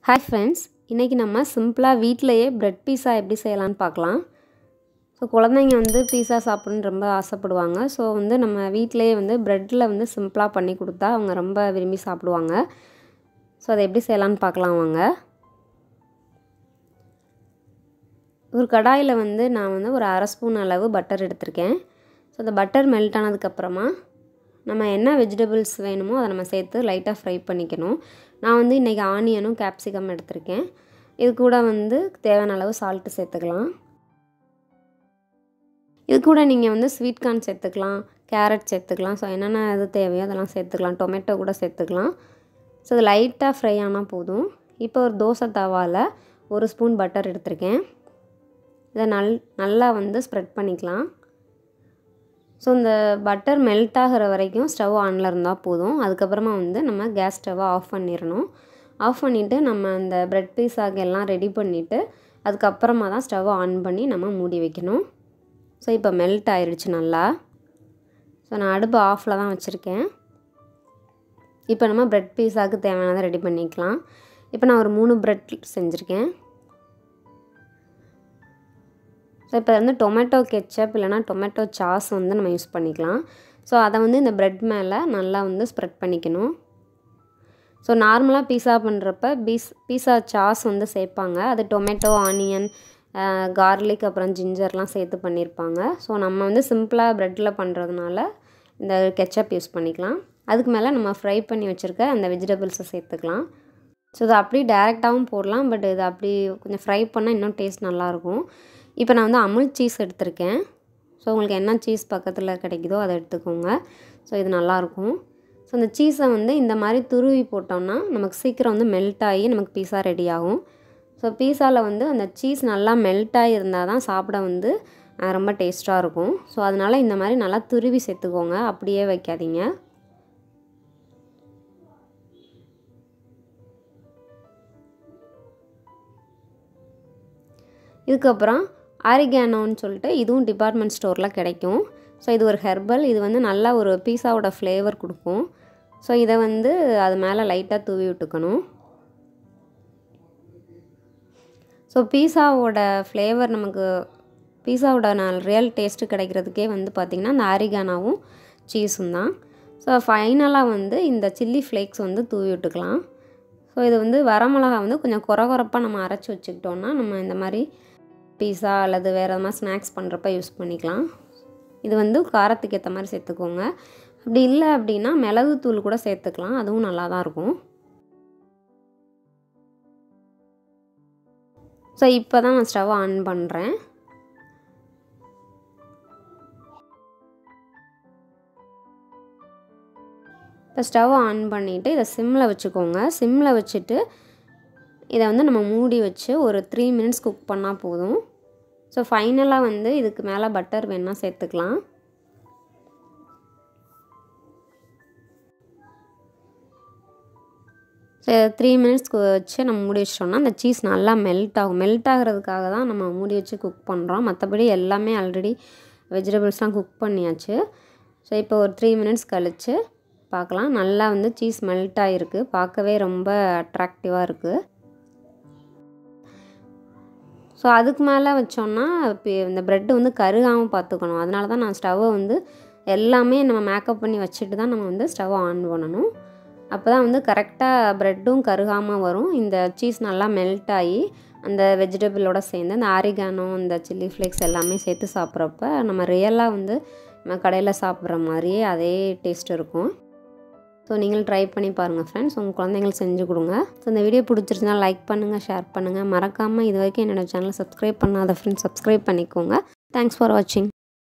hi friends இன்றைக்கி நம்ம சிம்பிளாக வீட்டிலையே ப்ரெட் பீஸா எப்படி செய்யலான்னு பார்க்கலாம் ஸோ குழந்தைங்க வந்து பீஸா சாப்பிடணுன்னு ரொம்ப ஆசைப்படுவாங்க ஸோ வந்து நம்ம வீட்டிலையே வந்து ப்ரெட்டில் வந்து சிம்பிளாக பண்ணி கொடுத்தா அவங்க ரொம்ப விரும்பி சாப்பிடுவாங்க ஸோ அதை எப்படி செய்யலான்னு பார்க்கலாம் வாங்க ஒரு கடாயில் வந்து நான் வந்து ஒரு அரை ஸ்பூன் அளவு பட்டர் எடுத்திருக்கேன் ஸோ அந்த பட்டர் மெல்ட் ஆனதுக்கப்புறமா நம்ம என்ன வெஜிடபிள்ஸ் வேணுமோ அதை நம்ம சேர்த்து லைட்டாக ஃப்ரை பண்ணிக்கணும் நான் வந்து இன்றைக்கி ஆனியனும் கேப்சிகம் எடுத்திருக்கேன் இது கூட வந்து தேவையான அளவு சால்ட்டு சேர்த்துக்கலாம் இது கூட நீங்கள் வந்து ஸ்வீட் கார்ன் சேர்த்துக்கலாம் கேரட் சேர்த்துக்கலாம் ஸோ என்னென்ன இது தேவையோ அதெல்லாம் சேர்த்துக்கலாம் டொமேட்டோ கூட சேர்த்துக்கலாம் ஸோ இது லைட்டாக ஃப்ரை ஆனால் போதும் இப்போ ஒரு தோசை தவாவில் ஒரு ஸ்பூன் பட்டர் எடுத்திருக்கேன் இதை நல் நல்லா வந்து ஸ்ப்ரெட் பண்ணிக்கலாம் ஸோ இந்த பட்டர் மெல்ட் ஆகிற வரைக்கும் ஸ்டவ் ஆனில் இருந்தால் போதும் அதுக்கப்புறமா வந்து நம்ம கேஸ் ஸ்டவ்வை ஆஃப் பண்ணிடணும் ஆஃப் பண்ணிவிட்டு நம்ம அந்த ப்ரெட் பீஸாக எல்லாம் ரெடி பண்ணிவிட்டு அதுக்கப்புறமா தான் ஸ்டவ்வை ஆன் பண்ணி நம்ம மூடி வைக்கணும் ஸோ இப்போ மெல்ட் ஆயிடுச்சு நல்லா ஸோ நான் அடுப்பு ஆஃபில் தான் வச்சுருக்கேன் இப்போ நம்ம ப்ரெட் பீஸாவுக்கு தேவையானதை ரெடி பண்ணிக்கலாம் இப்போ நான் ஒரு மூணு ப்ரெட் செஞ்சுருக்கேன் ஸோ இப்போ வந்து டொமேட்டோ கெச்சப் இல்லைனா டொமேட்டோ சாஸ் வந்து நம்ம யூஸ் பண்ணிக்கலாம் ஸோ அதை வந்து இந்த ப்ரெட் மேலே நல்லா வந்து ஸ்ப்ரெட் பண்ணிக்கணும் ஸோ நார்மலாக பீஸா பண்ணுறப்ப பீஸ் பீஸா சாஸ் வந்து சேர்ப்பாங்க அது டொமேட்டோ ஆனியன் கார்லிக் அப்புறம் ஜிஞ்சர்லாம் சேர்த்து பண்ணியிருப்பாங்க ஸோ நம்ம வந்து சிம்பிளாக ப்ரெட்டில் பண்ணுறதுனால இந்த கெச்சப் யூஸ் பண்ணிக்கலாம் அதுக்கு மேலே நம்ம ஃப்ரை பண்ணி வச்சுருக்க அந்த வெஜிடபிள்ஸை சேர்த்துக்கலாம் ஸோ இது அப்படி டேரெக்டாகவும் போடலாம் பட் இது அப்படி கொஞ்சம் ஃப்ரை பண்ணால் இன்னும் டேஸ்ட் நல்லாயிருக்கும் இப்போ நான் வந்து அமுல் சீஸ் எடுத்திருக்கேன் ஸோ உங்களுக்கு என்ன சீஸ் பக்கத்தில் கிடைக்குதோ அதை எடுத்துக்கோங்க ஸோ இது நல்லாயிருக்கும் ஸோ இந்த சீஸை வந்து இந்த மாதிரி துருவி போட்டோம்னா நமக்கு சீக்கிரம் வந்து மெல்ட் ஆகி நமக்கு பீஸா ரெடி ஆகும் ஸோ பீஸாவில் வந்து அந்த சீஸ் நல்லா மெல்ட் ஆகி இருந்தால் தான் சாப்பிட வந்து ரொம்ப டேஸ்ட்டாக இருக்கும் ஸோ அதனால் இந்த மாதிரி நல்லா துருவி சேர்த்துக்கோங்க அப்படியே வைக்காதீங்க இதுக்கப்புறம் ஆரிகானோன்னு சொல்லிட்டு இதுவும் டிபார்ட்மெண்ட் ஸ்டோரில் கிடைக்கும் ஸோ இது ஒரு ஹெர்பல் இது வந்து நல்லா ஒரு பீஸாவோட ஃப்ளேவர் கொடுக்கும் ஸோ இதை வந்து அது மேலே லைட்டாக தூவி விட்டுக்கணும் ஸோ பீஸாவோட ஃப்ளேவர் நமக்கு பீஸாவோட நான் ரியல் டேஸ்ட்டு கிடைக்கிறதுக்கே வந்து பார்த்திங்கன்னா இந்த ஆரிகானாவும் சீஸும் தான் ஸோ ஃபைனலாக வந்து இந்த சில்லி ஃப்ளேக்ஸ் வந்து தூவி விட்டுக்கலாம் ஸோ இது வந்து வரமிளகா வந்து கொஞ்சம் குறை குறைப்பாக நம்ம அரைச்சி வச்சுக்கிட்டோன்னா நம்ம இந்த மாதிரி பீஸா அல்லது வேறு மாதிரி ஸ்நாக்ஸ் பண்ணுறப்ப யூஸ் பண்ணிக்கலாம் இது வந்து காரத்துக்கு ஏற்ற மாதிரி சேர்த்துக்கோங்க அப்படி இல்லை அப்படின்னா மிளகுத்தூள் கூட சேர்த்துக்கலாம் அதுவும் நல்லா தான் இருக்கும் ஸோ இப்போ தான் நான் ஸ்டவ் ஆன் பண்ணுறேன் இப்போ ஸ்டவ் ஆன் பண்ணிவிட்டு இதை சிம்மில் வச்சுக்கோங்க சிம்மில் வச்சுட்டு இதை வந்து நம்ம மூடி வச்சு ஒரு த்ரீ மினிட்ஸ் குக் பண்ணால் போதும் ஸோ ஃபைனலாக வந்து இதுக்கு மேலே பட்டர் வேணால் சேர்த்துக்கலாம் ஸோ த்ரீ மினிட்ஸ்க்கு வச்சு நம்ம மூடி வச்சிட்டோம்னா அந்த சீஸ் நல்லா மெல்ட் ஆகும் மெல்ட் ஆகிறதுக்காக தான் நம்ம மூடி வச்சு குக் பண்ணுறோம் மற்றபடி எல்லாமே ஆல்ரெடி வெஜிடபிள்ஸ்லாம் குக் பண்ணியாச்சு ஸோ இப்போ ஒரு த்ரீ மினிட்ஸ் கழித்து பார்க்கலாம் நல்லா வந்து சீஸ் மெல்ட் ஆகிருக்கு பார்க்கவே ரொம்ப அட்ராக்டிவாக இருக்குது ஸோ அதுக்கு மேலே வச்சோன்னா இப்போ இந்த ப்ரெட்டு வந்து கருகாமல் பார்த்துக்கணும் அதனால தான் நான் ஸ்டவ்வை வந்து எல்லாமே நம்ம மேக்கப் பண்ணி வச்சுட்டு தான் நம்ம வந்து ஸ்டவ்வை ஆன் பண்ணணும் அப்போ தான் வந்து கரெக்டாக ப்ரெட்டும் கருகாமல் வரும் இந்த சீஸ் நல்லா மெல்ட் ஆகி அந்த வெஜிடபிளோட சேர்ந்து அந்த ஆரிகானோ இந்த சில்லி ஃப்ளேக்ஸ் எல்லாமே சேர்த்து சாப்பிட்றப்ப நம்ம ரியலாக வந்து நம்ம கடையில் சாப்பிட்ற மாதிரியே அதே டேஸ்ட் இருக்கும் ஸோ நீங்கள் ட்ரை பண்ணி பாருங்கள் ஃப்ரெண்ட்ஸ் உங்கள் குழந்தைங்களுக்கு செஞ்சு கொடுங்க ஸோ இந்த வீடியோ பிடிச்சிருச்சுன்னா லைக் பண்ணுங்கள் ஷேர் பண்ணுங்கள் மறக்காமல் இது வரைக்கும் என்னோடய சேனலை சப்ஸ்கிரைப் பண்ணாத ஃப்ரெண்ட்ஸ் சப்ஸ்கிரைப் பண்ணிக்கோங்க தேங்க்ஸ் ஃபார் வாட்சிங்